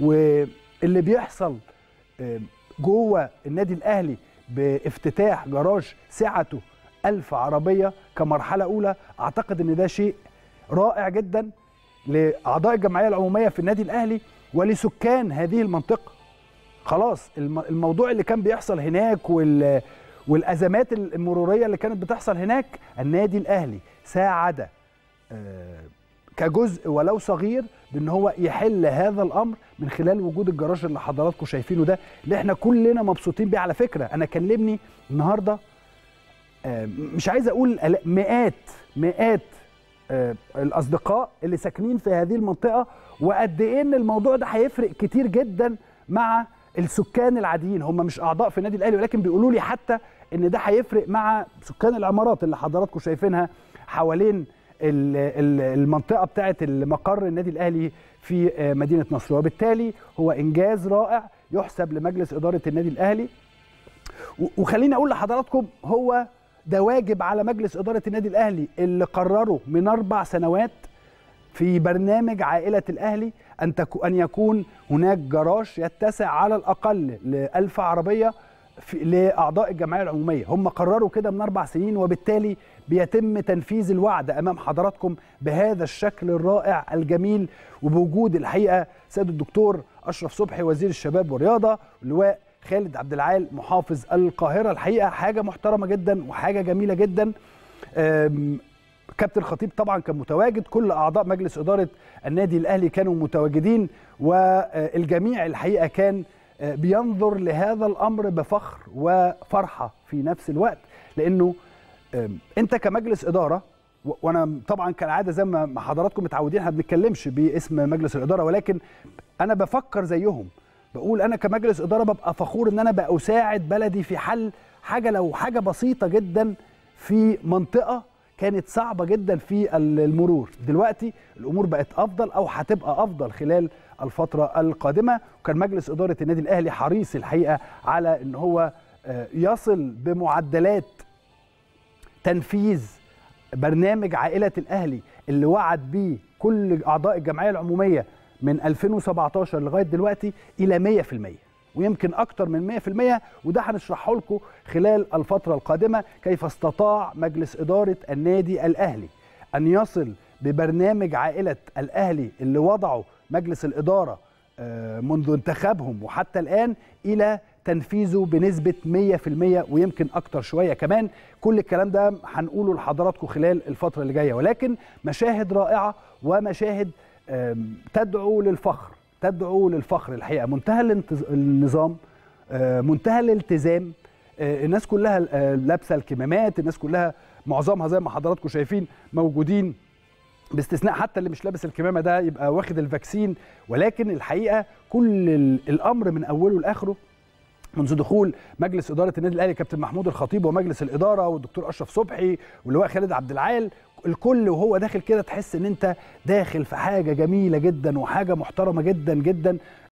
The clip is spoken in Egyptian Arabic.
واللي بيحصل آه، جوه النادي الاهلي بافتتاح جراج سعته ألف عربية كمرحلة أولى أعتقد أن ده شيء رائع جدا لأعضاء الجمعية العمومية في النادي الأهلي ولسكان هذه المنطقة خلاص الم- الموضوع اللي كان بيحصل هناك وال والأزمات المرورية اللي كانت بتحصل هناك النادي الأهلي ساعد آه، كجزء ولو صغير بان هو يحل هذا الامر من خلال وجود الجراج اللي حضراتكم شايفينه ده اللي احنا كلنا مبسوطين بيه على فكره انا كلمني النهارده آه، مش عايز اقول آلاف- مئات مئات آه، الاصدقاء اللي ساكنين في هذه المنطقه وقد ايه ان الموضوع ده هيفرق كتير جدا مع السكان العاديين هم مش اعضاء في النادي الاهلي ولكن بيقولوا لي حتى ان ده هيفرق مع سكان العمارات اللي حضراتكم شايفينها حوالين ال- ال- المنطقه بتاعه المقر النادي الاهلي في آه، مدينه نصر وبالتالي هو انجاز رائع يحسب لمجلس اداره النادي الاهلي و- وخليني اقول لحضراتكم هو ده واجب على مجلس اداره النادي الاهلي اللي قرروا من اربع سنوات في برنامج عائله الاهلي ان تكو ان يكون هناك جراج يتسع على الاقل ل 1000 عربيه في لاعضاء الجمعيه العموميه هم قرروا كده من اربع سنين وبالتالي بيتم تنفيذ الوعد امام حضراتكم بهذا الشكل الرائع الجميل وبوجود الحقيقه سيد الدكتور اشرف صبحي وزير الشباب والرياضه اللواء خالد عبد العال محافظ القاهره الحقيقه حاجه محترمه جدا وحاجه جميله جدا أم، كابتن خطيب طبعا كان متواجد كل اعضاء مجلس اداره النادي الاهلي كانوا متواجدين والجميع الحقيقه كان آه، بينظر لهذا الامر بفخر وفرحه في نفس الوقت لانه آم، انت كمجلس اداره و- وانا طبعا كالعاده زي ما ما حضراتكم متعودين احنا ما بنتكلمش باسم مجلس الاداره ولكن انا بفكر زيهم بقول انا كمجلس اداره ببقى فخور ان انا بقى اساعد بلدي في حل حاجه لو حاجه بسيطه جدا في منطقه كانت صعبه جدا في ال- المرور دلوقتي الامور بقت افضل او هتبقى افضل خلال الفتره القادمه وكان مجلس اداره النادي الاهلي حريص الحقيقه على ان هو آه، يصل بمعدلات تنفيذ برنامج عائلة الأهلي اللي وعد بيه كل أعضاء الجمعية العمومية من 2017 لغاية دلوقتي إلى 100% ويمكن أكتر من 100% وده هنشرحه لكم خلال الفترة القادمة كيف استطاع مجلس إدارة النادي الأهلي أن يصل ببرنامج عائلة الأهلي اللي وضعه مجلس الإدارة آه، منذ انتخابهم وحتى الآن إلى تنفيذه بنسبة 100% ويمكن أكتر شوية كمان كل الكلام ده هنقوله لحضراتكم خلال الفترة اللي جاية ولكن مشاهد رائعة ومشاهد آم، تدعو للفخر تدعو للفخر الحقيقة منتهى الانتظ- النظام آه، منتهى الالتزام آه، الناس كلها آه، لابسة الكمامات الناس كلها معظمها زي ما حضراتكم شايفين موجودين باستثناء حتى اللي مش لابس الكمامه ده يبقى واخد الفاكسين ولكن الحقيقه كل ال- الامر من اوله لاخره منذ دخول مجلس اداره النادي الاهلي كابتن محمود الخطيب ومجلس الاداره والدكتور اشرف صبحي واللواء خالد عبد العال الكل وهو داخل كده تحس ان انت داخل في حاجه جميله جدا وحاجه محترمه جدا جدا